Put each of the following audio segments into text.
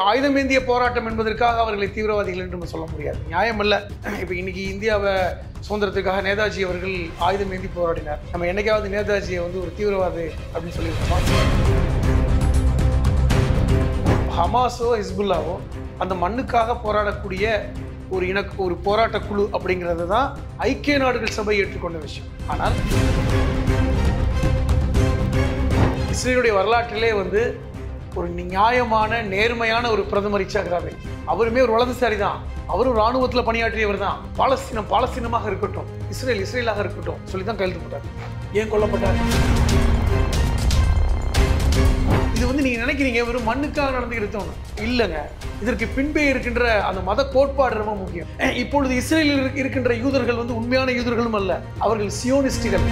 ஆயுதமேந்திய போராட்டம் என்பதற்காக அவர்களை தீவிரவாதிகள் என்று நம்ம சொல்ல முடியாது நியாயம் அல்ல இப்போ இன்னைக்கு இந்தியாவை சுதந்திரத்துக்காக நேதாஜி அவர்கள் ஆயுதமேந்தி போராடினார் நம்ம என்னைக்காவது நேதாஜியை வந்து ஒரு தீவிரவாதி அப்படின்னு சொல்லியிருக்கோமா ஹமாஸோ ஹிஸ்புல்லாவோ அந்த மண்ணுக்காக போராடக்கூடிய ஒரு இன ஒரு போராட்ட குழு அப்படிங்கிறது தான் ஐக்கிய நாடுகள் சபை ஏற்றுக்கொண்ட விஷயம் ஆனால் இஸ்ரேலுடைய வரலாற்றிலே வந்து ஒரு நியாயமான நேர்மையான ஒரு பிரதமர் இச்சாக் ராபின் அவருமே ஒரு வலதுசாரி தான் அவரும் ராணுவத்தில் பணியாற்றியவர் தான் பாலஸ்தீனம் பாலஸ்தீனமாக இருக்கட்டும் இஸ்ரேல் இஸ்ரேலாக இருக்கட்டும் சொல்லி தான் கையெழுத்து போட்டார் ஏன் கொல்லப்பட்டார் இது வந்து நீங்க நினைக்கிறீங்க வெறும் மண்ணுக்காக நடந்துக்கிட்டு தோணும் இல்லைங்க இதற்கு பின்பே இருக்கின்ற அந்த மத கோட்பாடு ரொம்ப முக்கியம் அஹ் இப்பொழுது இஸ்ரேலில் இருக்க- இருக்கின்ற யூதர்கள் வந்து உண்மையான யூதர்களும் அல்ல அவர்கள் சியோனிஸ்டுகள்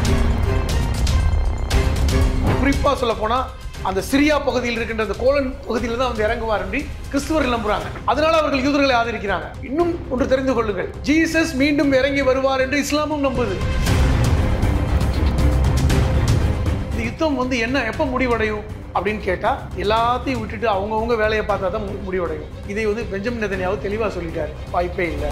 குறிப்பா சொல்ல போனா அந்த சிரியா பகுதியில் இருக்கின்ற அந்த கோலன் பகுதியில் தான் வந்து இறங்குவார் என்று கிறிஸ்துவர்கள் நம்புறாங்க அதனால அவர்கள் யூதர்களை ஆதரிக்கிறாங்க இன்னும் ஒன்று தெரிந்து கொள்ளுங்கள் ஜீசஸ் மீண்டும் இறங்கி வருவார் என்று இஸ்லாமும் நம்புது இந்த யுத்தம் வந்து என்ன எப்போ முடிவடையும் அப்படின்னு கேட்டா எல்லாத்தையும் விட்டுட்டு அவங்கவுங்க வேலையை பார்த்தா தான் மு- முடிவடையும் இதை வந்து பெஞ்சமின் நெதன்யாவு தெளிவாக சொல்லிட்டாரு வாய்ப்பே இல்லை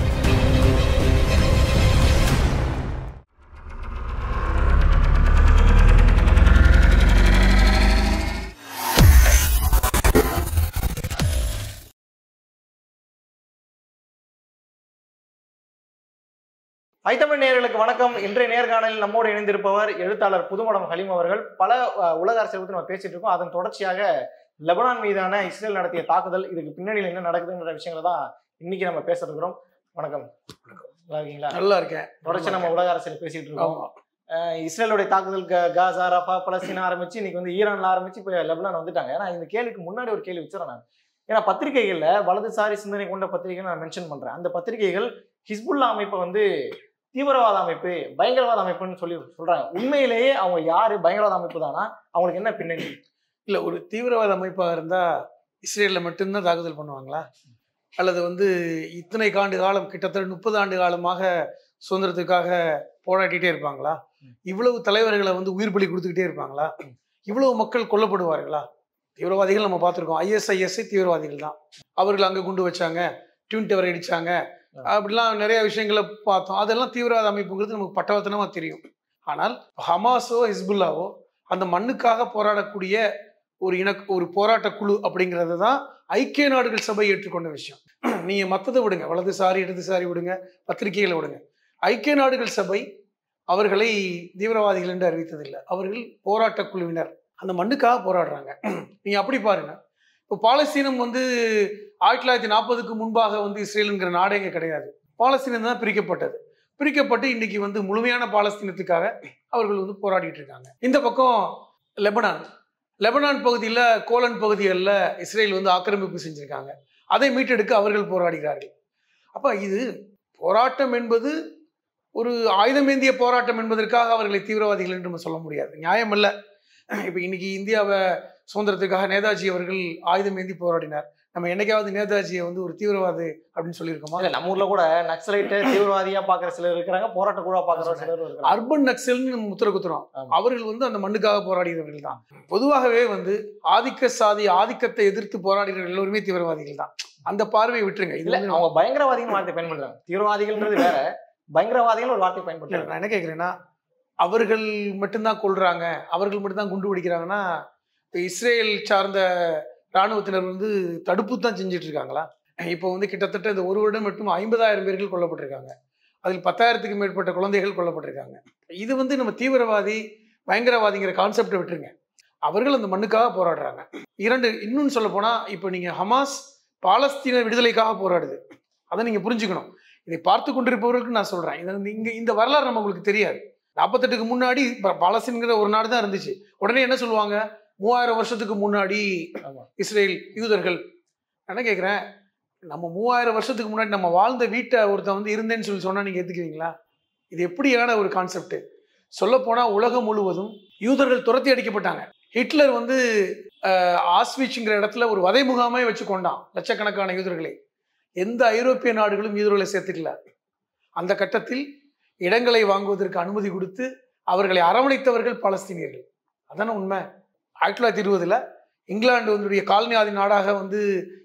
ஐத்தமிழ் நேயர்களுக்கு வணக்கம் இன்றைய நேர்காணலில் நம்மோடு இணைந்திருப்பவர் எழுத்தாளர் புதுமடம் ஹலீம் அவர்கள் பல அஹ், உலக அரசியல் பற்றி நம்ம பேசிட்டு இருக்கோம் அதன் தொடர்ச்சியாக லெபனான் மீதான இஸ்ரேல் நடத்திய தாக்குதல் இதுக்கு பின்னணியில் என்ன நடக்குதுங்கிற விஷயங்களை தான் இன்னைக்கு நம்ம பேச இருக்கிறோம் வணக்கம் நல்லா இருக்கீங்களா நல்லா இருக்கேன் தொடர்ச்சி நம்ம உலக அரசியல் பேசிட்டு இருக்கோம் ஆமா. அஹ், இஸ்ரேலுடைய தாக்குதல் க- காசா ரஃபா பலஸ்தீனா ஆரம்பிச்சு இன்னைக்கு வந்து ஈரான்ல ஆரம்பிச்சு இப்போ லெபனான் வந்துட்டாங்க ஏன்னா இந்த கேள்விக்கு முன்னாடி ஒரு கேள்வி வச்சுறேன் நான் ஏன்னா பத்திரிகைகள்ல வலதுசாரி சிந்தனை கொண்ட பத்திரிகைகள் நான் மென்ஷன் பண்றேன் அந்த பத்திரிகைகள் ஹிஸ்புல்லா அமைப்பை வந்து தீவிரவாத அமைப்பு பயங்கரவாத அமைப்புன்னு சொல்லி சொல்றாங்க உண்மையிலேயே அவங்க யாரு பயங்கரவாத அமைப்பு தானா அவங்களுக்கு என்ன பின்னணி இல்ல ஒரு தீவிரவாத அமைப்பாக இருந்தா இஸ்ரேல்ல மட்டும்தான் தாக்குதல் பண்ணுவாங்களா அல்லது வந்து இத்தனை ஆண்டு காலம் கிட்டத்தட்ட முப்பது ஆண்டு காலமாக சுதந்திரத்துக்காக போராடிட்டே இருப்பாங்களா இவ்வளவு தலைவர்களை வந்து உயிர் பலி கொடுத்துக்கிட்டே இருப்பாங்களா இவ்வளவு மக்கள் கொல்லப்படுவார்களா தீவிரவாதிகள் நம்ம பார்த்துருக்கோம் ஐஎஸ்ஐஎஸ்ஐ தீவிரவாதிகள் தான் அவர்கள் அங்கே குண்டு வச்சாங்க ட்வின் டவர் அடிச்சாங்க அப்படிலாம் நிறைய விஷயங்களை பார்த்தோம் அதெல்லாம் தீவிரவாத அமைப்புங்கிறது நமக்கு பட்டவர்த்தனமாக தெரியும் ஆனால் ஹமாஸோ ஹிஸ்புல்லாவோ அந்த மண்ணுக்காக போராடக்கூடிய ஒரு இன ஒரு போராட்ட குழு அப்படிங்கிறது தான் ஐக்கிய நாடுகள் சபை ஏற்றுக்கொண்ட விஷயம் நீங்கள் மற்றதை விடுங்க வலதுசாரி இடதுசாரி விடுங்க பத்திரிகைகளை விடுங்க ஐக்கிய நாடுகள் சபை அவர்களை தீவிரவாதிகள் என்று அறிவித்ததில்லை அவர்கள் போராட்ட குழுவினர் அந்த மண்ணுக்காக போராடுறாங்க நீங்கள் அப்படி பாருங்க இப்போ பாலஸ்தீனம் வந்து ஆயிரத்தி தொள்ளாயிரத்தி நாற்பதுக்கு முன்பாக வந்து இஸ்ரேலுங்கிற நாடே இங்கே கிடையாது பாலஸ்தீனம் தான் பிரிக்கப்பட்டது பிரிக்கப்பட்டு இன்னைக்கு வந்து முழுமையான பாலஸ்தீனத்துக்காக அவர்கள் வந்து போராடிட்டு இருக்காங்க இந்த பக்கம் லெபனான் லெபனான் பகுதியில் கோலன் பகுதிகளில் இஸ்ரேல் வந்து ஆக்கிரமிப்பு செஞ்சிருக்காங்க அதை மீட்டெடுக்க அவர்கள் போராடுகிறார்கள் அப்போ இது போராட்டம் என்பது ஒரு ஆயுதமேந்திய போராட்டம் என்பதற்காக அவர்களை தீவிரவாதிகள் என்று நம்ம சொல்ல முடியாது நியாயம் அல்ல இப்போ இன்னைக்கு இந்தியாவை சுதந்திரத்துக்காக நேதாஜி அவர்கள் ஆயுதமேந்தி போராடினார் நம்ம என்னைக்காவது நேதாஜியை வந்து ஒரு தீவிரவாதி அப்படின்னு சொல்லியிருக்கோமா இல்ல நம்ம ஊர்ல கூட நக்சலைட்டை தீவிரவாதியா பாக்குற சிலர் இருக்கிறாங்க போராட்ட குழுவா பாக்குற சிலர் இருக்கிறாங்க அர்பன் நக்சல்னு நம்ம முத்திர குத்துறோம் ஆமா. அவர்கள் வந்து அந்த மண்ணுக்காக போராடியவர்கள் தான் பொதுவாகவே வந்து ஆதிக்க சாதி ஆதிக்கத்தை எதிர்த்து போராடுகிற எல்லோருமே தீவிரவாதிகள் தான் அந்த பார்வையை விட்டுருங்க இல்ல இதுல வந்து அவங்க பயங்கரவாதிகள் வார்த்தை பயன்படுத்துறாங்க தீவிரவாதிகள்ன்றது வேற பயங்கரவாதிகள் ஒரு வார்த்தை பயன்படுத்துறாங்க நான் என்ன கேட்குறேன்னா அவர்கள் மட்டும்தான் கொள்றாங்க அவர்கள் மட்டும்தான் குண்டு வெடிக்கிறாங்கன்னா இப்போ இஸ்ரேல் சார்ந்த இராணுவத்தினர் வந்து தடுப்பு தான் செஞ்சுட்டு இருக்காங்களா இப்போ வந்து கிட்டத்தட்ட இந்த ஒரு வருடம் மட்டும் ஐம்பதாயிரம் பேர்கள் கொல்லப்பட்டிருக்காங்க அதில் பத்தாயிரத்துக்கு மேற்பட்ட குழந்தைகள் கொல்லப்பட்டிருக்காங்க இது வந்து நம்ம தீவிரவாதி பயங்கரவாதிங்கிற கான்செப்டை விட்டுருங்க அவர்கள் அந்த மண்ணுக்காக போராடுறாங்க இரண்டு இன்னும் சொல்ல போனா இப்போ நீங்க ஹமாஸ் பாலஸ்தீன விடுதலைக்காக போராடுது அதை நீங்க புரிஞ்சுக்கணும் இதை பார்த்து கொண்டிருப்பவர்களுக்கு நான் சொல்றேன் இது வந்து இங்க இந்த வரலாறு நம்ம உங்களுக்கு தெரியாது நாற்பத்தெட்டுக்கு முன்னாடி ப- பாலஸ்தீன்கிற ஒரு நாடு தான் இருந்துச்சு உடனே என்ன சொல்லுவாங்க மூவாயிரம் வருஷத்துக்கு முன்னாடி ஆமா. இஸ்ரேல் யூதர்கள் நான் என்ன கேட்குறேன் நம்ம மூவாயிரம் வருஷத்துக்கு முன்னாடி நம்ம வாழ்ந்த வீட்டை ஒருத்தன் வந்து இருந்தேன்னு சொல்லி சொன்னா நீங்க ஏத்துக்குவீங்களா இது எப்படியான ஒரு கான்செப்ட் சொல்லப்போனா உலகம் முழுவதும் யூதர்கள் துரத்தி அடிக்கப்பட்டாங்க ஹிட்லர் வந்து அஹ், ஆஸ்விச்ங்கிற இடத்துல ஒரு வதை முகாமே வச்சு கொண்டான் லட்சக்கணக்கான யூதர்களை எந்த ஐரோப்பிய நாடுகளும் யூதர்களை சேர்த்துக்கல அந்த கட்டத்தில் இடங்களை வாங்குவதற்கு அனுமதி கொடுத்து அவர்களை அரவணைத்தவர்கள் பாலஸ்தீனியர்கள் அதானே உண்மை ஆயிரத்தி தொள்ளாயிரத்தி இருபதுல இங்கிலாந்து வந்துடைய காலனி ஆதி நாடாக வந்து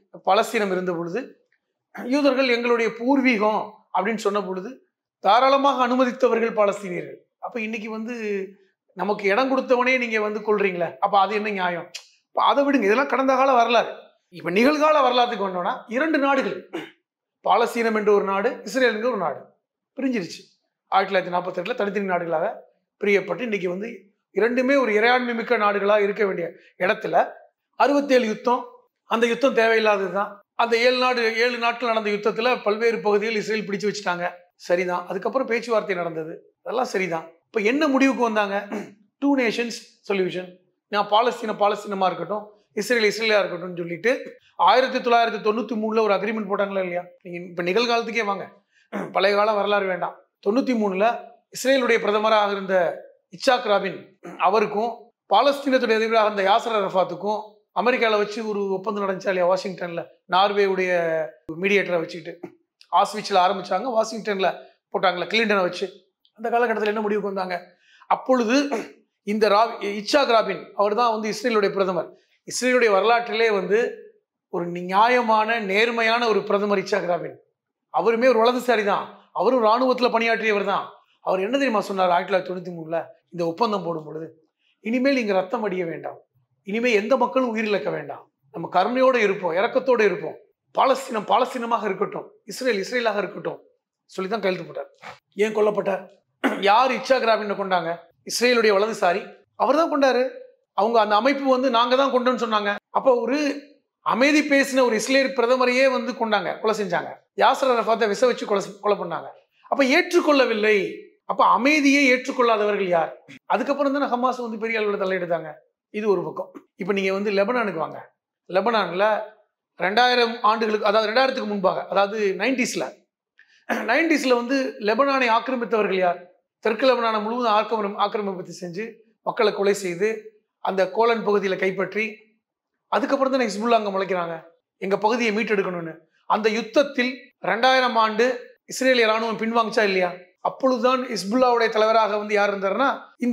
பாலஸ்தீனம் இருந்த பொழுது யூதர்கள் எங்களுடைய பூர்வீகம் அப்படின்னு சொன்ன பொழுது தாராளமாக அனுமதித்தவர்கள் பாலஸ்தீனியர்கள் அப்ப இன்னைக்கு வந்து நமக்கு இடம் கொடுத்தவனே நீங்க வந்து கொள்றீங்களே அப்ப அது என்ன நியாயம் அப்ப அதை விடுங்க இதெல்லாம் கடந்த கால வரலாறு இப்ப நிகழ்கால வரலாற்றுக்கு வந்தோம்னா இரண்டு நாடுகள் பாலஸ்தீனம் என்ற ஒரு நாடு இஸ்ரேல் என்ற ஒரு நாடு பிரிஞ்சிருச்சு ஆயிரத்தி தொள்ளாயிரத்தி நாற்பத்தி எட்டுல தனித்தனி நாடுகளாக பிரியப்பட்டு இன்னைக்கு வந்து இரண்டுமே ஒரு இறையாண்மை மிக்க நாடுகளாக இருக்க வேண்டிய இடத்துல அறுபத்தேழு யுத்தம் அந்த யுத்தம் தேவையில்லாதது தான் அந்த ஏழு நாடு ஏழு நாட்கள் நடந்த யுத்தத்துல பல்வேறு பகுதிகள் இஸ்ரேல் பிடிச்சு வச்சுட்டாங்க சரிதான் அதுக்கப்புறம் பேச்சுவார்த்தை நடந்தது அதெல்லாம் சரிதான் இப்போ என்ன முடிவுக்கு வந்தாங்க டூ நேஷன்ஸ் சொல்யூஷன் நான் பாலஸ்தீன பாலஸ்தீனமா இருக்கட்டும் இஸ்ரேல் இஸ்ரேலியா இருக்கட்டும்னு சொல்லிட்டு ஆயிரத்தி தொள்ளாயிரத்தி தொண்ணூத்தி மூணுல ஒரு அக்ரிமெண்ட் போட்டாங்களா இல்லையா நீங்க இப்ப நிகழ்காலத்துக்கே வாங்க பழைய காலம் வரலாறு வேண்டாம் தொண்ணூத்தி மூணுல இஸ்ரேலுடைய பிரதமராக இருந்த இச்சாக் ராபின் அவருக்கும் பாலஸ்தீனத்துடைய அதிபராக இருந்த யாசர் அரஃபாத்துக்கும் அமெரிக்காவில் வச்சு ஒரு ஒப்பந்தம் நடந்துச்சா இல்லையா வாஷிங்டன்ல நார்வேவுடைய மீடியேட்டரை வச்சுக்கிட்டு ஆஸ்விச்சில் ஆரம்பிச்சாங்க வாஷிங்டன்ல போட்டாங்களே கிளின்டனை வச்சு அந்த காலகட்டத்தில் என்ன முடிவுக்கு வந்தாங்க அப்பொழுது இந்த ரா இச்சாக் ராபின் அவர் தான் வந்து இஸ்ரேலுடைய பிரதமர் இஸ்ரேலுடைய வரலாற்றிலே வந்து ஒரு நியாயமான நேர்மையான ஒரு பிரதமர் இச்சாக் ராபின் அவருமே ஒரு வலதுசாரி தான் அவரும் இராணுவத்தில் பணியாற்றியவர் தான் அவர் என்ன தெரியுமா சொன்னார் ஆயிரத்தி தொள்ளாயிரத்தி தொண்ணூத்தி மூணுல இந்த ஒப்பந்தம் போடும் பொழுது இனிமேல் இங்க ரத்தம் அடிய வேண்டாம் இனிமேல் எந்த மக்களும் உயிரிழக்க வேண்டாம் நம்ம கருணையோடு இருப்போம் இரக்கத்தோடு இருப்போம் பாலஸ்தீனம் பாலஸ்தீனமாக இருக்கட்டும் இஸ்ரேல் இஸ்ரேலாக இருக்கட்டும் சொல்லி தான் கையெழுத்து போட்டார் ஏன் கொல்லப்பட்டார் யார் இச்சாக் ராபினை கொண்டாங்க இஸ்ரேலுடைய வலதுசாரி அவர் தான் கொண்டாரு அவங்க அந்த அமைப்பு வந்து நாங்க தான் கொண்டோம்னு சொன்னாங்க அப்போ ஒரு அமைதி பேசின ஒரு இஸ்ரேல் பிரதமரையே வந்து கொண்டாங்க கொலை செஞ்சாங்க யாசர் அரஃபாத்தை விச வச்சு கொலை செ- கொலை பண்ணாங்க அப்ப ஏற்றுக்கொள்ளவில்லை அப்ப அமைதியை ஏற்றுக்கொள்ளாதவர்கள் யார் அதுக்கப்புறம் தானே ஹமாஸ் வந்து பெரிய அளவில் தலையெடுத்தாங்க இது ஒரு பக்கம் இப்போ நீங்க வந்து லெபனானுக்கு வாங்க லெபனான்ல ரெண்டாயிரம் ஆண்டுகளுக்கு அதாவது ரெண்டாயிரத்துக்கு முன்பாக அதாவது நைன்டிஸ்ல நைன்டிஸ்ல வந்து லெபனானை ஆக்கிரமித்தவர்கள் யார் தெற்கு லெபனானை முழுவதும் ஆக்கிரமி ஆக்கிரமிப்பு செஞ்சு மக்களை கொலை செய்து அந்த கோலன் பகுதியில் கைப்பற்றி அதுக்கப்புறம் தான் ஹிஸ்புல்லா அங்கே முளைக்கிறாங்க எங்க பகுதியை மீட்டெடுக்கணும்னு அந்த யுத்தத்தில் ரெண்டாயிரம் ஆண்டு இஸ்ரேலிய ராணுவம் பின்வாங்கிச்சா இல்லையா அப்பொழுதுதான் இஸ்புல்லாவுடைய தலைவராக வந்து யார் இருந்தாருன்னா இந்த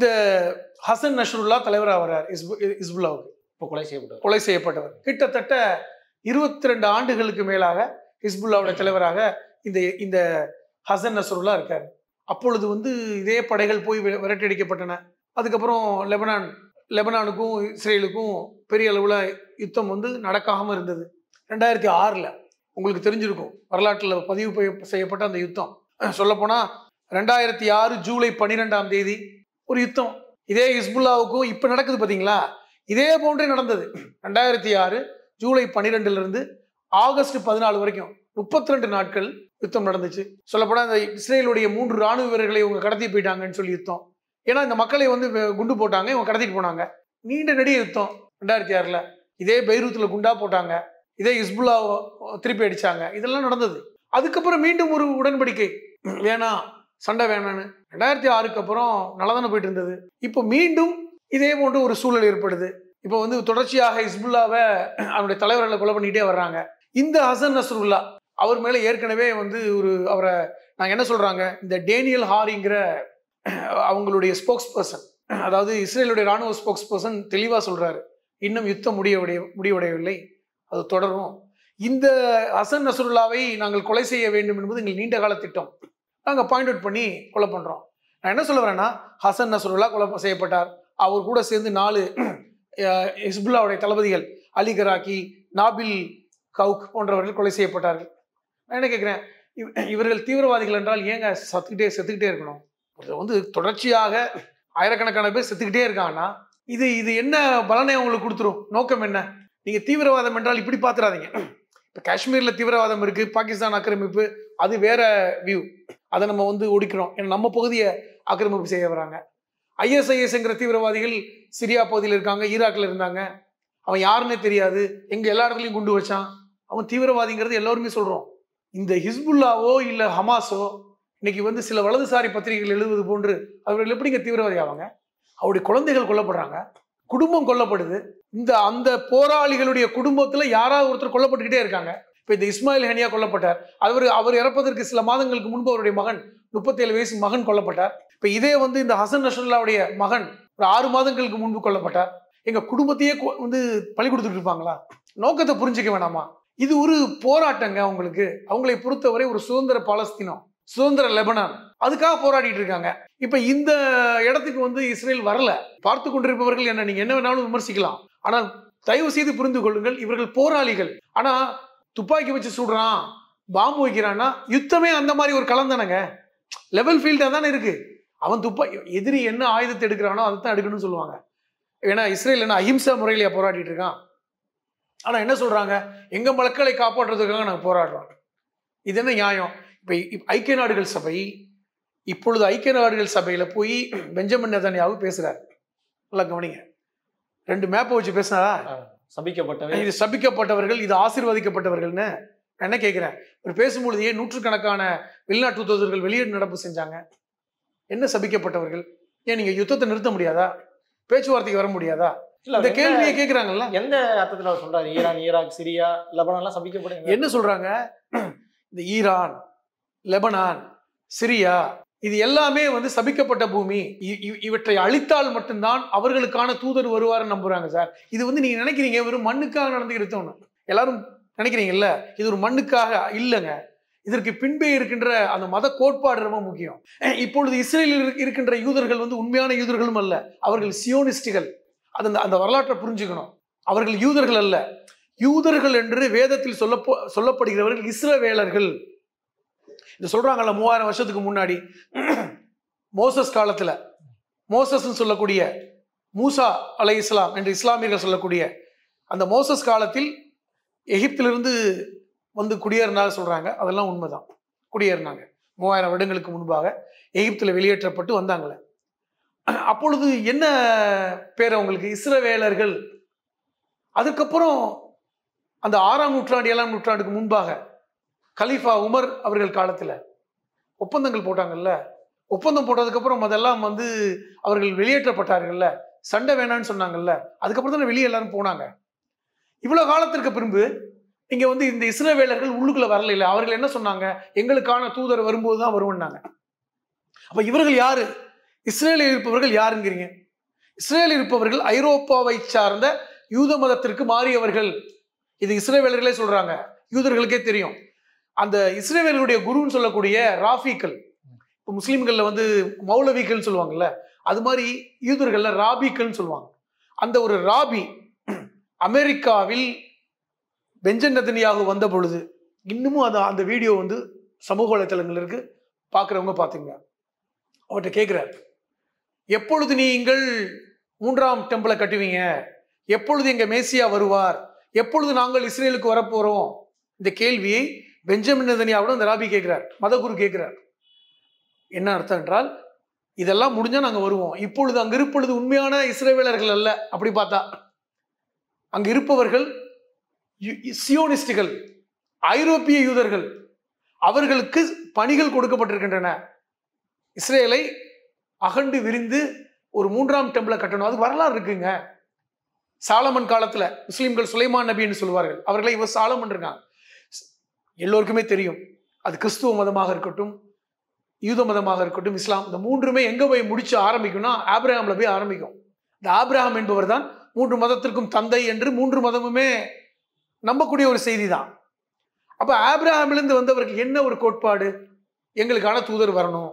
ஹசன் நஷ்ருல்லா தலைவராக வர்றார் இஸ்பு இஸ்புல்லாவுக்கு இப்போ கொலை செய்யப்பட்டவர் கொலை செய்யப்பட்டவர் கிட்டத்தட்ட இருபத்தி ரெண்டு ஆண்டுகளுக்கு மேலாக ஹிஸ்புல்லாவுடைய தலைவராக இந்த இந்த ஹசன் நஸ்ருல்லா இருக்கார் அப்பொழுது வந்து இதே படைகள் போய் வி- விரட்டடிக்கப்பட்டன அதுக்கப்புறம் லெபனான் லெபனானுக்கும் இஸ்ரேலுக்கும் பெரிய அளவில் யுத்தம் வந்து நடக்காமல் இருந்தது ரெண்டாயிரத்தி ஆறில் உங்களுக்கு தெரிஞ்சிருக்கும் வரலாற்றில் பதிவு பெய்ய- செய்யப்பட்ட அந்த யுத்தம் சொல்லப்போனால் ரெண்டாயிரத்தி ஆறு ஜூலை பன்னிரெண்டாம் தேதி ஒரு யுத்தம் இதே ஹிஸ்புல்லாவுக்கும் இப்போ நடக்குது பார்த்தீங்களா இதே போன்றே நடந்தது ரெண்டாயிரத்தி ஆறு ஜூலை பன்னிரெண்டுல இருந்து ஆகஸ்ட் பதினாலு வரைக்கும் முப்பத்தி ரெண்டு நாட்கள் யுத்தம் நடந்துச்சு சொல்லப்போனா இந்த இஸ்ரேலுடைய மூன்று ராணுவ வீரர்களை இவங்க கடத்தி போயிட்டாங்கன்னு சொல்லி யுத்தம் ஏன்னா இந்த மக்களை வந்து வே- குண்டு போட்டாங்க இவங்க கடத்திட்டு போனாங்க நீண்ட நெடிய யுத்தம் ரெண்டாயிரத்தி ஆறுல இதே பைரூத்துல குண்டா போட்டாங்க இதே இஸ்புல்லா திருப்பி அடிச்சாங்க இதெல்லாம் நடந்தது அதுக்கப்புறம் மீண்டும் ஒரு உடன்படிக்கை வேணாம் சண்டை வேணான்னு ரெண்டாயிரத்தி ஆறுக்கு அப்புறம் நல்லா தானே போயிட்டு இருந்தது இப்போ மீண்டும் இதே போன்ற ஒரு சூழல் ஏற்படுது இப்போ வந்து தொடர்ச்சியாக இஸ்புல்லாவை அவருடைய தலைவர்களை கொலை பண்ணிக்கிட்டே வர்றாங்க இந்த ஹசன் நஸ்ருல்லா அவர் மேலே ஏற்கனவே வந்து ஒரு அவரை நாங்கள் என்ன சொல்றாங்க இந்த டேனியல் ஹாரிங்கிற அவங்களுடைய ஸ்போக்ஸ் பர்சன் அதாவது இஸ்ரேலுடைய ராணுவ ஸ்போக்ஸ் பர்சன் தெளிவாக சொல்றாரு இன்னும் யுத்தம் முடியவுடைய முடிவடையவில்லை அது தொடரும் இந்த ஹசன் நஸ்ருல்லாவை நாங்கள் கொலை செய்ய வேண்டும் என்பது எங்கள் நீண்ட கால திட்டம் நாங்கள் பாயிண்ட் அவுட் பண்ணி கொலை பண்றோம் நான் என்ன சொல்ல வரேன்னா ஹசன் நஸ்ருல்லா கொலை செய்யப்பட்டார் அவர் கூட சேர்ந்து நாலு அஹ், ஹிஸ்புல்லாவுடைய தளபதிகள் அலி கராக்கி நாபில் கவுக் போன்றவர்கள் கொலை செய்யப்பட்டார்கள் நான் என்ன கேட்குறேன் இவர்கள் தீவிரவாதிகள் என்றால் ஏங்க சத்துக்கிட்டே செத்துக்கிட்டே இருக்கணும் ஒருத்தர் வந்து தொடர்ச்சியாக ஆயிரக்கணக்கான பேர் செத்துக்கிட்டே இருக்காங்கன்னா இது இது என்ன பலனை அவங்களுக்கு கொடுத்துரும் நோக்கம் என்ன நீங்க தீவிரவாதம் என்றால் இப்படி பார்த்துறாதீங்க இப்போ காஷ்மீர்ல தீவிரவாதம் இருக்கு பாகிஸ்தான் ஆக்கிரமிப்பு அது வேற வியூ அதை நம்ம வந்து ஒடிக்கிறோம் ஏன்னா நம்ம பகுதியை ஆக்கிரமிப்பு செய்ய வராங்க ஐஎஸ்ஐஎஸ்ங்கிற தீவிரவாதிகள் சிரியா பகுதியில் இருக்காங்க ஈராக்ல இருந்தாங்க அவன் யாருன்னே தெரியாது எங்க எல்லா இடத்துலையும் குண்டு வச்சான் அவன் தீவிரவாதிங்கிறது எல்லாருமே சொல்றோம் இந்த ஹிஸ்புல்லாவோ இல்ல ஹமாஸோ இன்னைக்கு வந்து சில வலதுசாரி பத்திரிகைகள் எழுதுவது போன்று அவர்கள் எப்படிங்க தீவிரவாதி ஆவாங்க அவருடைய குழந்தைகள் கொல்லப்படுறாங்க குடும்பம் கொல்லப்படுது இந்த அந்த போராளிகளுடைய குடும்பத்துல யாராவது ஒருத்தர் கொல்லப்பட்டுக்கிட்டே இருக்காங்க இப்ப இந்த இஸ்மாயில் ஹனியா கொல்லப்பட்டார் அவர் அவர் இறப்பதற்கு சில மாதங்களுக்கு முன்பு அவருடைய மகன் முப்பத்தேழு வயசு மகன் கொல்லப்பட்டார் இப்ப இதே வந்து இந்த ஹசன் நஸ்ருல்லாவுடைய மகன் ஒரு ஆறு மாதங்களுக்கு முன்பு கொல்லப்பட்டார் எங்க குடும்பத்தையே கொ- வந்து பழி கொடுத்துட்டு இருப்பாங்களா நோக்கத்தை புரிஞ்சுக்க வேணாமா இது ஒரு போராட்டங்க அவங்களுக்கு அவங்களை பொறுத்தவரை ஒரு சுதந்திர பாலஸ்தீனம் சுதந்திர லெபனான் அதுக்காக போராடிட்டு இருக்காங்க இப்ப இந்த இடத்துக்கு வந்து இஸ்ரேல் வரல பார்த்து கொண்டிருப்பவர்கள் என்ன நீங்க என்ன வேணாலும் விமர்சிக்கலாம் ஆனால் தயவு செய்து புரிந்து கொள்ளுங்கள் இவர்கள் போராளிகள் ஆனா துப்பாக்கி வச்சு சுடுறான் பாம்பு வைக்கிறான்னா யுத்தமே அந்த மாதிரி ஒரு கலந்தானங்க லெவல் ஃபீல்டா தானே இருக்கு அவன் துப்பா எதிரி என்ன ஆயுதத்தை எடுக்கிறானோ அதை தான் எடுக்கணும்னு சொல்லுவாங்க ஏன்னா இஸ்ரேல் என்ன அஹிம்சா முறையில போராடிட்டு இருக்கான் ஆனா என்ன சொல்றாங்க எங்க மக்களை காப்பாற்றுறதுக்காக நாங்க போராடுறோம் இது என்ன நியாயம் இப்ப இப்ப ஐக்கிய நாடுகள் சபை இப்பொழுது ஐக்கிய நாடுகள் சபையில போய் பெஞ்சமின் நெதன்யாவு பேசுறாரு நல்லா கவனிங்க ரெண்டு மேப்பை வச்சு பேசினாரா சபிக்கப்பட்டவை இது சபிக்கப்பட்டவர்கள் இது ஆசீர்வதிக்கப்பட்டவர்கள்னு நான் என்ன கேட்கிறேன் இவர் பேசும்பொழுதே நூற்றுக்கணக்கான வெளிநாட்டு தூதர்கள் வெளியேறு நடப்பு செஞ்சாங்க என்ன சபிக்கப்பட்டவர்கள் ஏன் நீங்க யுத்தத்தை நிறுத்த முடியாதா பேச்சுவார்த்தைக்கு வர முடியாதா இல்ல இந்த எந்த- கேள்வியை கேட்கிறாங்கல்ல எந்த அர்த்தத்துல அவர் சொல்றாரு ஈரான் ஈராக் சிரியா லெபனான் எல்லாம் சபிக்கப்படுங்க என்ன சொல்றாங்க இந்த ஈரான் லெபனான் சிரியா இது எல்லாமே வந்து சபிக்கப்பட்ட பூமி இ- இ- இவற்றை அழித்தால் மட்டும்தான் அவர்களுக்கான தூதர் வருவார்னு நம்புறாங்க சார் இது வந்து நீங்க நினைக்கிறீங்க வெறும் மண்ணுக்காக நடந்து இருத்தோன்னு எல்லாரும் நினைக்கிறீங்கல்ல இது ஒரு மண்ணுக்காக இல்லைங்க இதற்கு பின்பே இருக்கின்ற அந்த மத கோட்பாடு ரொம்ப முக்கியம் அஹ் இப்பொழுது இஸ்ரேலில் இருக்க- இருக்கின்ற யூதர்கள் வந்து உண்மையான யூதர்களும் அல்ல அவர்கள் சியோனிஸ்டுகள் அது அந்த- அந்த வரலாற்றை புரிஞ்சுக்கணும் அவர்கள் யூதர்கள் அல்ல யூதர்கள் என்று வேதத்தில் சொல்ல சொல்லப்படுகிறவர்கள் இஸ்ரவேலர்கள் இது சொல்றாங்கல்ல மூவாயிரம் வருஷத்துக்கு முன்னாடி மோசஸ் காலத்துல மோசஸ்ன்னு சொல்லக்கூடிய மூசா அலை இஸ்லாம் என்று இஸ்லாமியர்கள் சொல்லக்கூடிய அந்த மோசஸ் காலத்தில் எகிப்திலிருந்து வந்து குடியேறினாக சொல்றாங்க அதெல்லாம் உண்மைதான் குடியேறினாங்க மூவாயிரம் வருடங்களுக்கு முன்பாக எகிப்தில் வெளியேற்றப்பட்டு வந்தாங்களே அப்பொழுது என்ன பேர் அவங்களுக்கு இஸ்ரவேலர்கள் அதுக்கப்புறம் அந்த ஆறாம் நூற்றாண்டு ஏழாம் நூற்றாண்டுக்கு முன்பாக கலீஃபா உமர் அவர்கள் காலத்துல ஒப்பந்தங்கள் போட்டாங்கல்ல ஒப்பந்தம் போட்டதுக்கப்புறம் அதெல்லாம் வந்து அவர்கள் வெளியேற்றப்பட்டார்கள்ல சண்டை வேணான்னு சொன்னாங்கல்ல அதுக்கப்புறம் தானே வெளியே எல்லாரும் போனாங்க இவ்வளவு காலத்திற்கு பின்பு இங்க வந்து இந்த இஸ்ரவேலர்கள் உள்ளுக்குள்ள வரல இல்ல அவர்கள் என்ன சொன்னாங்க எங்களுக்கான தூதர் வரும்போது தான் வருவன்னாங்க அப்ப இவர்கள் யாரு இஸ்ரேலில் இருப்பவர்கள் யாருங்கிறீங்க இஸ்ரேலில் இருப்பவர்கள் ஐரோப்பாவை சார்ந்த யூத மதத்திற்கு மாறியவர்கள் இது இஸ்ரேவேலர்களே சொல்றாங்க யூதர்களுக்கே தெரியும் அந்த இஸ்ரேவேலருடைய குருன்னு சொல்லக்கூடிய ராஃபிக்கள் இப்போ முஸ்லீம்கள்ல வந்து மௌலவிகள் சொல்லுவாங்கல்ல அது மாதிரி யூதர்கள்ல ராபிக்கள்னு சொல்லுவாங்க அந்த ஒரு ராபி அமெரிக்காவில் பெஞ்சன் நதனியாக வந்த பொழுது இன்னமும் அந்த அந்த வீடியோ வந்து சமூக வலைத்தளங்கள் இருக்கு பார்க்குறவங்க பார்த்துங்க அவர்கிட்ட கேட்குறாரு எப்பொழுது நீங்கள் மூன்றாம் டெம்பிளை கட்டுவீங்க எப்பொழுது எங்க மேசியா வருவார் எப்பொழுது நாங்கள் இஸ்ரேலுக்கு வரப்போறோம் இந்த கேள்வியை பெஞ்சமின் நதனியாவோட இந்த ராபி கேட்கிறார் மதகுரு கேட்கிறார் என்ன அர்த்தம் என்றால் இதெல்லாம் முடிஞ்சா நாங்க வருவோம் இப்பொழுது அங்க இருப்பொழுது உண்மையான இஸ்ரேவேலர்கள் அல்ல அப்படி பார்த்தா அங்க இருப்பவர்கள் யு- சியோனிஸ்டுகள் ஐரோப்பிய யூதர்கள் அவர்களுக்கு பணிகள் கொடுக்கப்பட்டிருக்கின்றன இஸ்ரேலை அகண்டு விரிந்து ஒரு மூன்றாம் டெம்பிளை கட்டணும் அது வரலாறு இருக்குங்க சாலமன் காலத்துல முஸ்லிம்கள் சுலைமான் நபின்னு சொல்லுவார்கள் அவர்களை இவர் சாலமன் இருக்காங்க எல்லோருக்குமே தெரியும் அது கிறிஸ்துவ மதமாக இருக்கட்டும் யூத மதமாக இருக்கட்டும் இஸ்லாம் இந்த மூன்றுமே எங்க போய் முடிச்சு ஆரம்பிக்கும்னா ஆபிரகாம்ல போய் ஆரம்பிக்கும் இந்த ஆபிரகாம் என்பவர் தான் மூன்று மதத்திற்கும் தந்தை என்று மூன்று மதமுமே நம்பக்கூடிய ஒரு செய்தி தான் அப்ப ஆபிரகாமிலிருந்து வந்தவருக்கு என்ன ஒரு கோட்பாடு எங்களுக்கான தூதர் வரணும்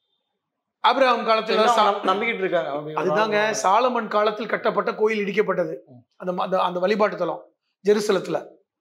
ஆபிரகாம் காலத்துல எல்லாம் சா- நம்- நம்பிக்கிட்டு இருக்காங்க அப்படி அதுதாங்க சாலமன் காலத்தில் கட்டப்பட்ட கோயில் இடிக்கப்பட்டது அந்த ம- அந்த- அந்த வழிபாட்டு தலம் ஜெருசலத்துல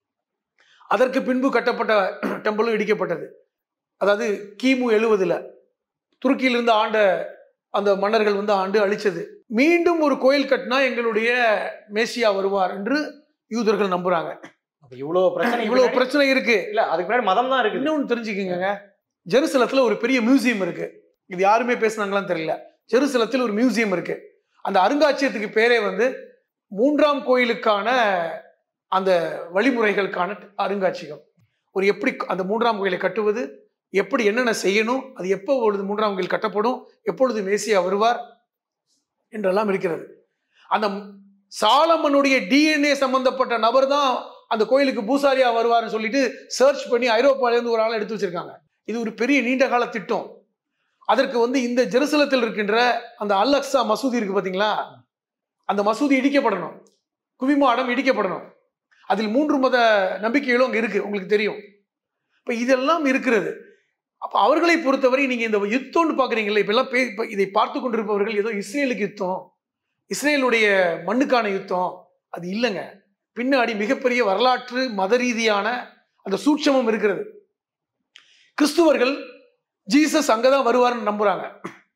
அதற்கு பின்பு கட்டப்பட்ட டெம்பிளும் இடிக்கப்பட்டது அதாவது கிமு எழுவதுல துருக்கியிலிருந்து ஆண்ட அந்த மன்னர்கள் வந்து ஆண்டு அழிச்சது மீண்டும் ஒரு கோயில் கட்டினா எங்களுடைய மேசியா வருவார் என்று யூதர்கள் நம்புறாங்க அப்ப இவ்வளவு பிரச்சனை இவ்வளவு இவ்வளவு பிரச்சனை இருக்கு இல்ல அதுக்கு முன்னாடி மதம் தான் இருக்குது இன்னொன்னு தெரிஞ்சுக்கங்க ஜெருசலத்துல ஒரு பெரிய மியூசியம் இருக்கு இது யாருமே பேசுனாங்களான்னு தெரியல ஜெருசலத்தில் ஒரு மியூசியம் இருக்கு அந்த அருங்காட்சியகத்துக்கு பேரே வந்து மூன்றாம் கோயிலுக்கான அந்த வழிமுறைகளுக்கான அருங்காட்சியகம் ஒரு எப்படி அந்த மூன்றாம் கோயிலை கட்டுவது எப்படி என்னென்ன செய்யணும் அது எப்போ பொழுது மூன்றாம் கோயில் கட்டப்படும் எப்பொழுது மேசியா வருவார் என்றெல்லாம் இருக்கிறது அந்த சாலமனுடைய டிஎன்ஏ சம்பந்தப்பட்ட நபர் தான் அந்த கோயிலுக்கு பூசாரியா வருவார்னு சொல்லிட்டு சர்ச் பண்ணி ஐரோப்பால இருந்து ஒரு ஆளை எடுத்து வச்சிருக்காங்க இது ஒரு பெரிய நீண்ட கால திட்டம் அதற்கு வந்து இந்த ஜெருசலத்தில் இருக்கின்ற அந்த அல் அக்ஸா மசூதி இருக்கு பாத்தீங்களா அந்த மசூதி இடிக்கப்படணும் குவிமாடம் இடிக்கப்படணும் அதில் மூன்று மத நம்பிக்கைகளும் அங்கே இருக்கு உங்களுக்கு தெரியும் இப்போ இதெல்லாம் இருக்கிறது அப்போ அவர்களை பொறுத்தவரை நீங்கள் இந்த யுத்தம்னு பார்க்குறீங்களா இப்பெல்லாம் பே இப்போ இதை பார்த்து கொண்டிருப்பவர்கள் ஏதோ இஸ்ரேலுக்கு யுத்தம் இஸ்ரேலுடைய மண்ணுக்கான யுத்தம் அது இல்லைங்க பின்னாடி மிகப்பெரிய வரலாற்று மத ரீதியான அந்த சூட்சமம் இருக்கிறது கிறிஸ்துவர்கள் ஜீசஸ் அங்கதான் வருவார்னு நம்புறாங்க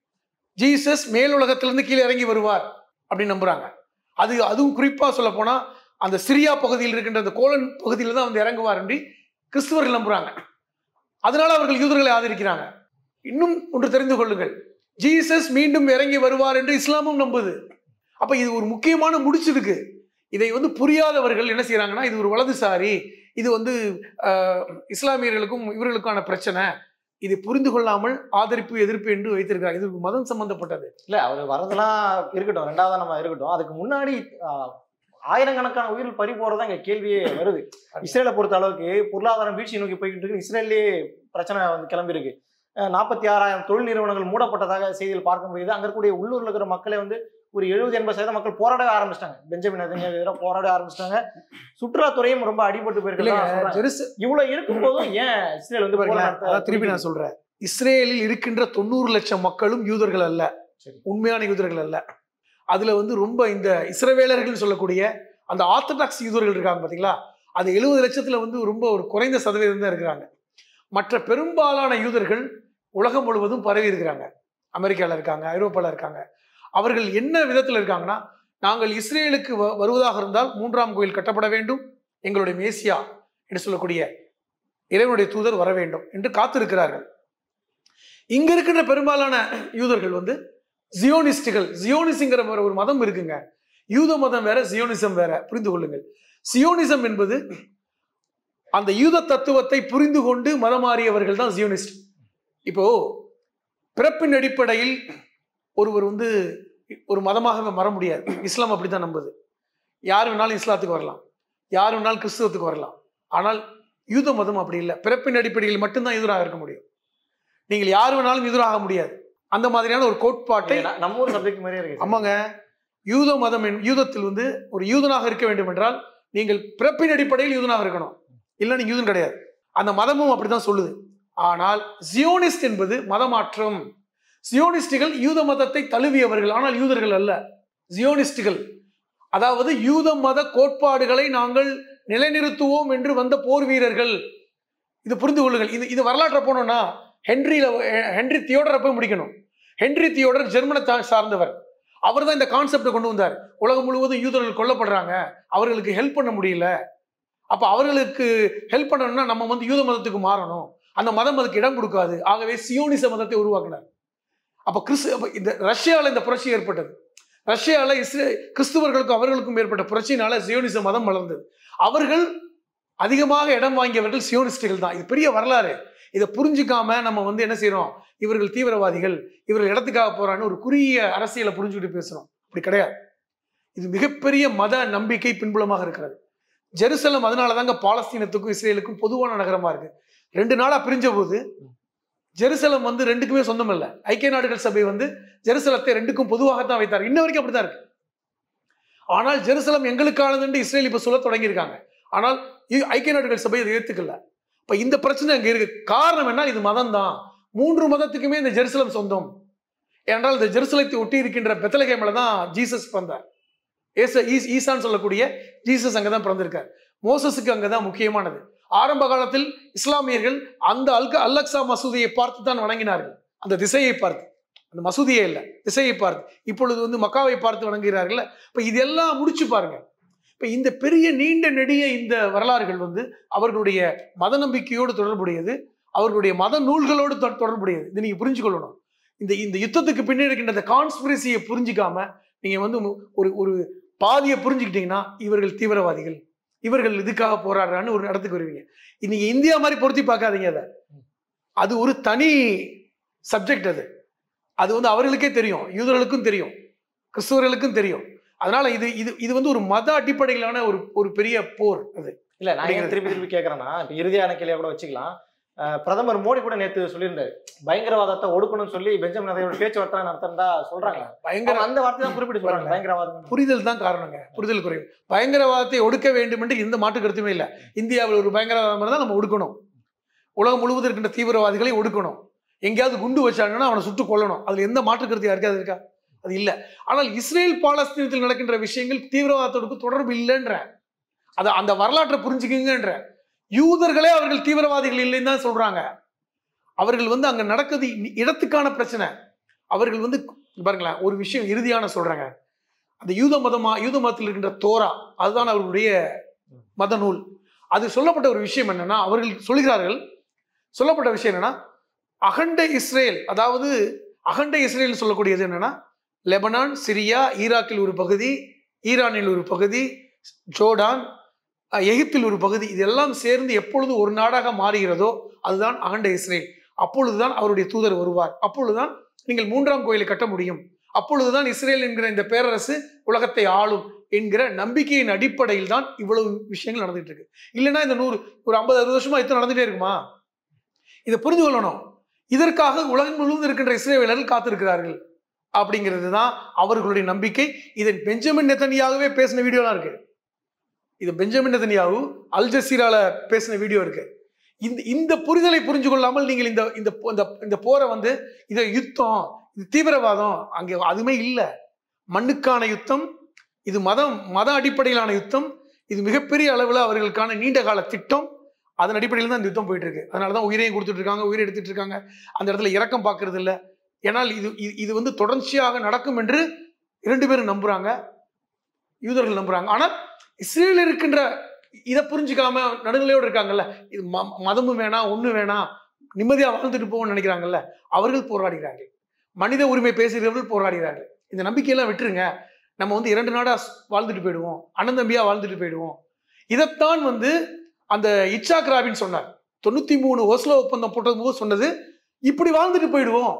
ஜீசஸ் மேலுலகத்திலிருந்து கீழே இறங்கி வருவார் அப்படின்னு நம்புறாங்க அது அதுவும் குறிப்பா சொல்ல போனா அந்த சிரியா பகுதியில் இருக்கின்ற அந்த கோலன் பகுதியில் தான் வந்து இறங்குவார் என்று கிறிஸ்துவர்கள் நம்புறாங்க அதனால அவர்கள் யூதர்களை ஆதரிக்கிறாங்க இன்னும் ஒன்று தெரிந்து கொள்ளுங்கள் ஜீசஸ் மீண்டும் இறங்கி வருவார் என்று இஸ்லாமும் நம்புது அப்ப இது ஒரு முக்கியமான முடிச்சிருக்கு இதை வந்து புரியாதவர்கள் என்ன செய்றாங்கன்னா இது ஒரு வலதுசாரி இது வந்து ஆஹ், இஸ்லாமியர்களுக்கும் இவர்களுக்கான பிரச்சனை இதை புரிந்து கொள்ளாமல் ஆதரிப்பு எதிர்ப்பு என்று வைத்திருக்கிறார் இது மதம் சம்பந்தப்பட்டது இல்ல அவர் வரதெல்லாம் இருக்கட்டும் ரெண்டாவது நம்ம இருக்கட்டும் அதுக்கு முன்னாடி ஆஹ், ஆயிரக்கணக்கான உயிர்கள் பறி போறதா இங்க கேள்வியே வருது இஸ்ரேலை பொறுத்த அளவுக்கு பொருளாதாரம் வீழ்ச்சி நோக்கி போய்கிட்டு இருக்கு இஸ்ரேல்லே பிரச்சனை வந்து கிளம்பியிருக்கு நாற்பத்தி ஆறாயிரம் தொழில் நிறுவனங்கள் மூடப்பட்டதாக செய்தியில் பார்க்க முடியுது அங்க இருக்கக்கூடிய உள்ளூர்ல இருக்கிற மக்களே வந்து ஒரு எழுபது எண்பது சதவீதம் மக்கள் போராட ஆரம்பிச்சிட்டாங்க பெஞ்சமின் நெதன்யாகு எதிராக போராட ஆரம்பிச்சிட்டாங்க சுற்றுலாத்துறையும் ரொம்ப அடிபட்டு போயிருக்கு ஜெருச- இவ்வளவு இருக்கும் போதும் ஏன் இஸ்ரேல் வந்து போர் பாருங்களேன், நடத்த- அதான் திருப்பி நான் சொல்றேன் இஸ்ரேலில் இருக்கின்ற தொண்ணூறு லட்சம் மக்களும் யூதர்கள் அல்ல சரி. உண்மையான யூதர்கள் அல்ல அதுல வந்து ரொம்ப இந்த இஸ்ரவேலர்கள் சொல்லக்கூடிய அந்த ஆர்த்தடாக்ஸ் யூதர்கள் இருக்காங்க பாத்தீங்களா அது எழுபது லட்சத்துல வந்து ரொம்ப ஒரு குறைந்த சதவீதம் தான் இருக்கிறாங்க மற்ற பெரும்பாலான யூதர்கள் உலகம் முழுவதும் பரவி இருக்கிறாங்க அமெரிக்கால இருக்காங்க ஐரோப்பால இருக்காங்க அவர்கள் என்ன விதத்துல இருக்காங்கன்னா நாங்கள் இஸ்ரேலுக்கு வ- வருவதாக இருந்தால் மூன்றாம் கோயில் கட்டப்பட வேண்டும் எங்களுடைய மேசியா என்று சொல்லக்கூடிய இறைவனுடைய தூதர் வர வேண்டும் என்று காத்திருக்கிறார்கள் இங்க இருக்கின்ற பெரும்பாலான யூதர்கள் வந்து ஜியோனிஸ்டுகள் ஜியோனிஸ்ங்கிற ஒரு ஒரு மதம் இருக்குங்க யூத மதம் வேற ஜியோனிசம் வேற புரிந்து கொள்ளுங்கள் சியோனிசம் என்பது அந்த யூத தத்துவத்தை புரிந்து கொண்டு மதம் மாறியவர்கள் தான் ஜியோனிஸ்ட் இப்போ பிறப்பின் அடிப்படையில் ஒருவர் வந்து ஒரு மதமாக மாற முடியாது இஸ்லாம் அப்படித்தான் நம்புது யார் வேணாலும் இஸ்லாத்துக்கு வரலாம் யார் வேணாலும் கிறிஸ்துவத்துக்கு வரலாம் ஆனால் யூத மதம் அப்படி இல்லை பிறப்பின் அடிப்படையில் மட்டும்தான் எதிராக இருக்க முடியும் நீங்கள் யார் வேணாலும் எதிராக முடியாது அந்த மாதிரியான ஒரு கோட்பாட்டை ந- நம்ம ஊர் சப்ஜெக்ட் மாதிரியே இருக்கு ஆமாங்க யூத மதம் என்- யூதத்தில் வந்து ஒரு யூதனாக இருக்க வேண்டும் என்றால் நீங்கள் பிறப்பின் அடிப்படையில் யூதனாக இருக்கணும் இல்லை நீங்க யூதன் கிடையாது அந்த மதமும் அப்படிதான் சொல்லுது ஆனால் ஜியோனிஸ்ட் என்பது மதமாற்றம் ஜியோனிஸ்டுகள் யூத மதத்தை தழுவியவர்கள் ஆனால் யூதர்கள் அல்ல ஜியோனிஸ்டுகள் அதாவது யூத மத கோட்பாடுகளை நாங்கள் நிலைநிறுத்துவோம் என்று வந்த போர் வீரர்கள் இது புரிந்து கொள்ளுங்கள் இது இது வரலாற்றை போனோம்னா ஹென்ரியில ஹென்ரி தியோடரை போய் முடிக்கணும் ஹென்ரி தியோடர் ஜெர்மனை தா- சார்ந்தவர் அவர் தான் இந்த கான்செப்டை கொண்டு வந்தார் உலகம் முழுவதும் யூதர்கள் கொல்லப்படுறாங்க அவர்களுக்கு ஹெல்ப் பண்ண முடியல அப்ப அவர்களுக்கு ஹெல்ப் பண்ணணும்னா நம்ம வந்து யூத மதத்துக்கு மாறணும் அந்த மதம் அதுக்கு இடம் கொடுக்காது ஆகவே சியோனிச மதத்தை உருவாக்கினார் அப்ப கிறிஸ்து அப்ப இந்த ரஷ்யாவில் இந்த புரட்சி ஏற்பட்டது ரஷ்யாவில் இஸ்ரே கிறிஸ்துவர்களுக்கும் அவர்களுக்கும் ஏற்பட்ட புரட்சியினால சியோனிச மதம் வளர்ந்தது அவர்கள் அதிகமாக இடம் வாங்கியவர்கள் சியோனிஸ்டுகள் தான் இது பெரிய வரலாறு இதை புரிஞ்சுக்காம நம்ம வந்து என்ன செய்றோம் இவர்கள் தீவிரவாதிகள் இவர்கள் இடத்துக்காக போறான்னு ஒரு குறுகிய அரசியலை புரிஞ்சுக்கிட்டு பேசுறோம் அப்படி கிடையாது இது மிகப்பெரிய மத நம்பிக்கை பின்புலமாக இருக்கிறது ஜெருசலம் அதனால தாங்க பாலஸ்தீனத்துக்கும் இஸ்ரேலுக்கும் பொதுவான நகரமா இருக்கு ரெண்டு நாளா பிரிஞ்ச போது ஜெருசலம் வந்து ரெண்டுக்குமே சொந்தம் இல்லை ஐக்கிய நாடுகள் சபை வந்து ஜெருசலத்தை ரெண்டுக்கும் பொதுவாகத்தான் வைத்தார் இன்ன வரைக்கும் அப்படிதான் இருக்கு ஆனால் ஜெருசலம் எங்களுக்கானது என்று இஸ்ரேல் இப்ப சொல்ல தொடங்கியிருக்காங்க ஆனால் இ- ஐக்கிய நாடுகள் சபை அதை ஏத்துக்கல இப்ப இந்த பிரச்சனை அங்க இருக்கு காரணம் என்ன இது மதம் தான் மூன்று மதத்துக்குமே இந்த ஜெருசலம் சொந்தம் ஏனென்றால் இந்த ஜெருசலத்தை ஒட்டி இருக்கின்ற பெத்தலகேமில் தான் ஜீசஸ் பிறந்தார் ஏச ஈஸ் ஈசான்னு சொல்லக்கூடிய ஜீசஸ் அங்கே தான் பிறந்திருக்கார் மோசஸுக்கு அங்கே தான் முக்கியமானது ஆரம்ப காலத்தில் இஸ்லாமியர்கள் அந்த அல்க அல்லக்ஸா மசூதியை பார்த்து தான் வணங்கினார்கள் அந்த திசையை பார்த்து அந்த மசூதியே இல்லை திசையை பார்த்து இப்பொழுது வந்து மக்காவை பார்த்து வணங்குகிறார்கள் இப்போ இதெல்லாம் முடிச்சு பாருங்க இப்போ இந்த பெரிய நீண்ட நெடிய இந்த வரலாறுகள் வந்து அவர்களுடைய மத நம்பிக்கையோடு தொடர்புடையது அவர்களுடைய மத நூல்களோடு தொ- தொடர்புடையது இது நீங்க புரிஞ்சுக்கொள்ளணும் இந்த இந்த யுத்தத்துக்கு பின்னாடி இருக்கின்ற இந்த கான்ஸ்பிரசியை புரிஞ்சுக்காம நீங்க வந்து மு- ஒரு ஒரு பாதியை புரிஞ்சுக்கிட்டீங்கன்னா இவர்கள் தீவிரவாதிகள் இவர்கள் இதுக்காக போராடுறான்னு ஒரு இடத்துக்கு வருவீங்க இது நீங்க இந்தியா மாதிரி பொருத்தி பார்க்காதீங்க அதை அது ஒரு தனி சப்ஜெக்ட் அது அது வந்து அவர்களுக்கே தெரியும் யூதர்களுக்கும் தெரியும் கிறிஸ்துவர்களுக்கும் தெரியும் அதனால இது இது இது வந்து ஒரு மத அடிப்படையிலான ஒரு ஒரு பெரிய போர் அது இல்ல நான் ஏன் அப்படிங்கிறது. திருப்பி திருப்பி கேட்கறேன்னா இப்ப இறுதியான கேள்வியா கூட வச்சுக்கலாம் அஹ், பிரதமர் மோடி கூட நேத்து சொல்லியிருந்தாரு பயங்கரவாதத்தை ஒடுக்கணும்னு சொல்லி பெஞ்சமின் நதையோட பேச்சுவார்த்தை நடத்துறதா சொல்றாங்க பயங்கர அவங்க அந்த வார்த்தை தான் குறிப்பிட்டு சொல்றாங்க பயங்கரவாதம் புரிதல் தான் காரணங்க புரிதல் குறைவு பயங்கரவாதத்தை ஒடுக்க வேண்டும் என்று எந்த மாற்று கருத்துமே இல்லை இந்தியாவில் ஒரு பயங்கரவாதம் இருந்தால் நம்ம ஒடுக்கணும் உலகம் முழுவதும் இருக்கின்ற தீவிரவாதிகளை ஒடுக்கணும் எங்கேயாவது குண்டு வச்சாங்கன்னா அவனை சுட்டு கொல்லணும் அதுல எந்த மாற்று கருத்து யாருக்காவது இருக்கா அது இல்லை ஆனால் இஸ்ரேல் பாலஸ்தீனத்தில் நடக்கின்ற விஷயங்கள் தீவிரவாதத்தோடு தொடர்பு இல்லைன்ற அதை அந்த வரலாற்றை புரிஞ்சுக்குங்கன்ற யூதர்களே அவர்கள் தீவிரவாதிகள் இல்லைன்னு தான் சொல்றாங்க அவர்கள் வந்து அங்க நடக்குது இ- இடத்துக்கான பிரச்சனை அவர்கள் வந்து பாருங்களேன் ஒரு விஷயம் இறுதியான சொல்றாங்க அந்த யூத மதமா யூத மதத்தில் இருக்கின்ற தோரா அதுதான் அவர்களுடைய மத நூல் அது சொல்லப்பட்ட ஒரு விஷயம் என்னன்னா அவர்கள் சொல்கிறார்கள் சொல்லப்பட்ட விஷயம் என்னன்னா அகண்ட இஸ்ரேல் அதாவது அகண்ட இஸ்ரேல் சொல்லக்கூடியது என்னன்னா லெபனான் சிரியா ஈராக்கில் ஒரு பகுதி ஈரானில் ஒரு பகுதி ஜோர்டான் அஹ், எகிப்தில் ஒரு பகுதி இதெல்லாம் சேர்ந்து எப்பொழுது ஒரு நாடாக மாறுகிறதோ அதுதான் அகண்ட இஸ்ரேல் அப்பொழுதுதான் அவருடைய தூதர் வருவார் அப்பொழுதுதான் நீங்கள் மூன்றாம் கோயிலை கட்ட முடியும் அப்பொழுதுதான் இஸ்ரேல் என்கிற இந்த பேரரசு உலகத்தை ஆளும் என்கிற நம்பிக்கையின் அடிப்படையில் தான் இவ்வளவு விஷயங்கள் நடந்துட்டு இருக்கு இல்லைன்னா இந்த நூறு ஒரு ஐம்பது அறுபது வருஷமா இது நடந்துட்டே இருக்குமா இதை புரிந்து கொள்ளணும் இதற்காக உலகம் முழுவதும் இருக்கின்ற இஸ்ரேலர்கள் காத்திருக்கிறார்கள் அப்படிங்கிறது தான் அவர்களுடைய நம்பிக்கை இதை பெஞ்சமின் நெத்தனியாகவே பேசின வீடியோலாம் இருக்கு இது பெஞ்சமின் நெத்தனியாவு அல் ஜசீரால பேசின வீடியோ இருக்கு இந்த இந்த புரிதலை புரிஞ்சு கொள்ளாமல் நீங்கள் இந்த இந்த இந்த இந்த போரை வந்து இது யுத்தம் இது தீவிரவாதம் அங்கே அதுவுமே இல்லை மண்ணுக்கான யுத்தம் இது மதம் மத அடிப்படையிலான யுத்தம் இது மிகப்பெரிய அளவில் அவர்களுக்கான நீண்ட கால திட்டம் அதன் அடிப்படையில் தான் இந்த யுத்தம் போயிட்டு இருக்கு அதனால தான் உயிரையும் கொடுத்துட்டு இருக்காங்க உயிரை எடுத்துட்டு இருக்காங்க அந்த இடத்துல இரக்கம் பார்க்கறது இல்லை ஏன்னால் இது இது- இது வந்து தொடர்ச்சியாக நடக்கும் என்று இரண்டு பேரும் நம்புறாங்க யூதர்கள் நம்புறாங்க ஆனால் இஸ்ரேலில் இருக்கின்ற இதை புரிஞ்சுக்காம நடுநிலையோடு இருக்காங்கல்ல இது ம- மதமும் வேணாம் ஒண்ணு வேணாம் நிம்மதியா வாழ்ந்துட்டு போவோம்னு நினைக்கிறாங்கல்ல அவர்கள் போராடுகிறார்கள் மனித உரிமை பேசுகிறவர்கள் போராடுகிறார்கள் இந்த நம்பிக்கையெல்லாம் விட்டுருங்க நம்ம வந்து இரண்டு நாடா ஸ்- வாழ்ந்துட்டு போயிடுவோம் அண்ணன் தம்பியா வாழ்ந்துட்டு போயிடுவோம் இதைத்தான் வந்து அந்த இச்சாக் ராபின் சொன்னார் தொண்ணூத்தி மூணு ஓஸ்லோ ஒப்பந்தம் போட்டது போது சொன்னது இப்படி வாழ்ந்துட்டு போயிடுவோம்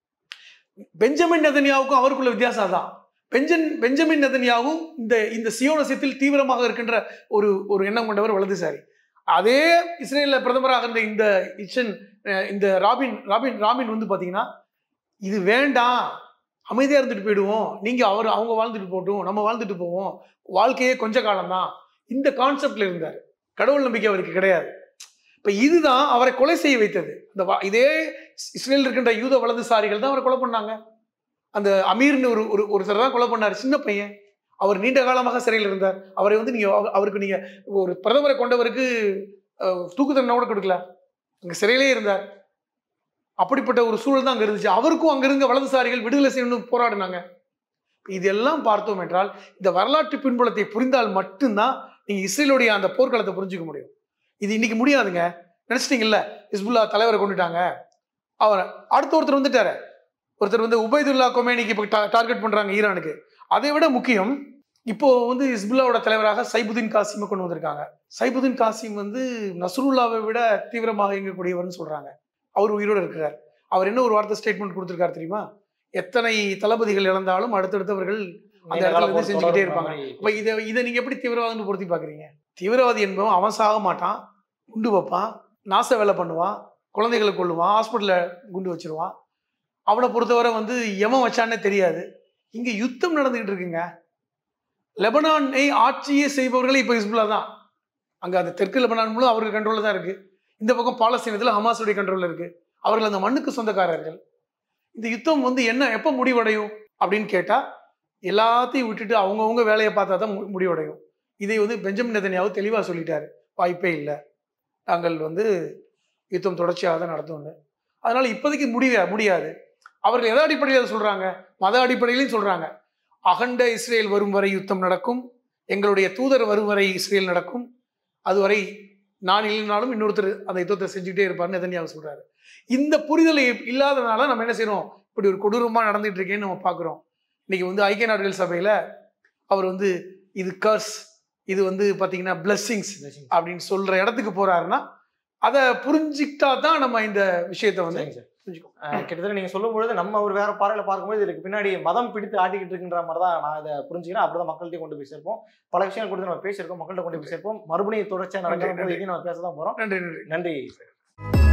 பெஞ்சமின் நெதன்யாவுக்கும் அவருக்குள்ள வித்தியாசம் தான் பெஞ்சன் பெஞ்சமின் நெதன்யாவும் இந்த இந்த சியோனசத்தில் தீவிரமாக இருக்கின்ற ஒரு ஒரு எண்ணம் கொண்டவர் வலதுசாரி அதே இஸ்ரேல்ல பிரதமராக இருந்த இந்த இச்சன் அஹ் இந்த ராபின் ராபின் ராபின் வந்து பாத்தீங்கன்னா இது வேண்டாம் அமைதியா இருந்துட்டு போயிடுவோம் நீங்க அவர் அவங்க வாழ்ந்துட்டு போட்டும் நம்ம வாழ்ந்துட்டு போவோம் வாழ்க்கையே கொஞ்ச காலம்தான் இந்த கான்செப்ட்ல இருந்தார் கடவுள் நம்பிக்கை அவருக்கு கிடையாது இப்ப இதுதான் அவரை கொலை செய்ய வைத்தது இந்த வா- இதே இஸ்ரேல் இருக்கின்ற யூத வலதுசாரிகள் தான் அவரை கொலை பண்ணாங்க அந்த அமீர்னு ஒரு ஒரு ஒருத்தர் தான் கொலை பண்ணார் சின்ன பையன் அவர் நீண்ட காலமாக சிறையில் இருந்தார் அவரை வந்து நீங்க அவ- அவருக்கு நீங்க ஒரு பிரதமரை கொண்டவருக்கு அஹ், தூக்கு தண்டனை கூட கொடுக்கல அங்க சிறையிலே இருந்தார் அப்படிப்பட்ட ஒரு சூழல் தான் அங்க இருந்துச்சு அவருக்கும் அங்க இருந்த வலதுசாரிகள் விடுதலை செய்யணும்னு போராடினாங்க இதெல்லாம் பார்த்தோம் என்றால் இந்த வரலாற்று பின்புலத்தை புரிந்தால் மட்டும்தான் நீங்க இஸ்ரேலுடைய அந்த போர்க்களத்தை புரிஞ்சுக்க முடியும் இது இன்னைக்கு முடியாதுங்க நினைச்சிட்டீங்கல்ல இஸ்புல்லா தலைவரை கொண்டுட்டாங்க அவர் அடுத்த ஒருத்தர் வந்துட்டாரு ஒருத்தர் வந்து உபைதுல்லா கொமேனிக்கு இப்போ டார்கெட் பண்றாங்க ஈரானுக்கு அதை விட முக்கியம் இப்போ வந்து இஸ்புல்லாவோட தலைவராக சைபுதீன் காசிமை கொண்டு வந்திருக்காங்க சைபுதீன் காசிம் வந்து நஸ்ருல்லாவை விட தீவிரமாக இயங்கக்கூடியவர்னு சொல்றாங்க அவர் உயிரோடு இருக்கிறார் அவர் என்ன ஒரு வார்த்தை ஸ்டேட்மெண்ட் கொடுத்திருக்காரு தெரியுமா எத்தனை தளபதிகள் இழந்தாலும் அடுத்தடுத்தவர்கள் அந்த இடத்துல இருந்து செஞ்சுக்கிட்டே இருப்பாங்க. இப்ப இதை இதை நீங்க எப்படி தீவிரவாதம்னு பொருத்தி பாக்குறீங்க தீவிரவாதி என்பவன் அவன் சாக மாட்டான் குண்டு வைப்பான் நாச வேலை பண்ணுவான் குழந்தைகளை கொள்ளுவான் ஹாஸ்பிட்டல்ல குண்டு வச்சிருவான் அவனை பொறுத்தவரை வந்து எவன் வச்சானே தெரியாது இங்க யுத்தம் நடந்துகிட்டு இருக்குங்க லெபனானை ஆட்சியே செய்பவர்களே இப்போ ஹிஸ்புல்லா தான் அங்க அந்த தெற்கு லெபனான் முழு அவர்கள் கண்ட்ரோல்ல தான் இருக்கு இந்த பக்கம் பாலஸ்தீனத்தில் ஹமாஸுடைய கண்ட்ரோல்ல இருக்கு அவர்கள் அந்த மண்ணுக்கு சொந்தக்காரர்கள் இந்த யுத்தம் வந்து என்ன எப்போ முடிவடையும் அப்படின்னு கேட்டா எல்லாத்தையும் விட்டுட்டு அவங்கவுங்க வேலையை பார்த்தா தான் மு- முடிவடையும் இதை வந்து பெஞ்சமின் நெதன்யாவு தெளிவாக சொல்லிட்டாரு வாய்ப்பே இல்லை நாங்கள் வந்து யுத்தம் தொடர்ச்சியாக தான் நடத்தும்னு அதனால இப்போதைக்கு முடிய முடியாது அவர்கள் எதை அடிப்படையில் அதை சொல்றாங்க மத அடிப்படையிலையும் சொல்றாங்க அகண்ட இஸ்ரேல் வரும் வரை யுத்தம் நடக்கும் எங்களுடைய தூதர் வரும் வரை இஸ்ரேல் நடக்கும் அதுவரை நான் இல்லைனாலும் இன்னொருத்தர் அந்த யுத்தத்தை செஞ்சுக்கிட்டே இருப்பார்னு நெதன்யாவு சொல்றாரு இந்த புரிதல் இல்லாதனால நம்ம என்ன செய்றோம் இப்படி ஒரு கொடூரமா நடந்துட்டு இருக்கேன்னு நம்ம பார்க்குறோம் இன்னைக்கு வந்து ஐக்கிய நாடுகள் சபையில அவர் வந்து இது கர்ஸ் இது வந்து பாத்தீங்கன்னா blessings அப்படின்னு சொல்ற இடத்துக்கு போறாருன்னா அதை புரிஞ்சுக்கிட்டா தான் நம்ம இந்த விஷயத்தை வந்து சரிங்க சார். புரிஞ்சுக்கோம் அஹ் கிட்டத்தட்ட நீங்க சொல்லும் பொழுது நம்ம ஒரு வேற பார்வையில பார்க்கும்போது இதுக்கு பின்னாடி மதம் பிடித்து ஆட்டிக்கிட்டு இருக்குன்ற மாதிரி தான் நான் இதை புரிஞ்சுக்கிறேன் அப்படிதான் மக்கள்கிட்ட கொண்டு போய் சேர்ப்போம் பல விஷயங்கள் கொடுத்து நம்ம பேசியிருக்கோம் மக்கள்கிட்ட கொண்டு போய் சேர்ப்போம் மறுபடியும் தொடர்ச்சியா நடக்கிற போது இதையும் நம்ம பேச தான் போறோம் நன்றி நன்றி நன்றி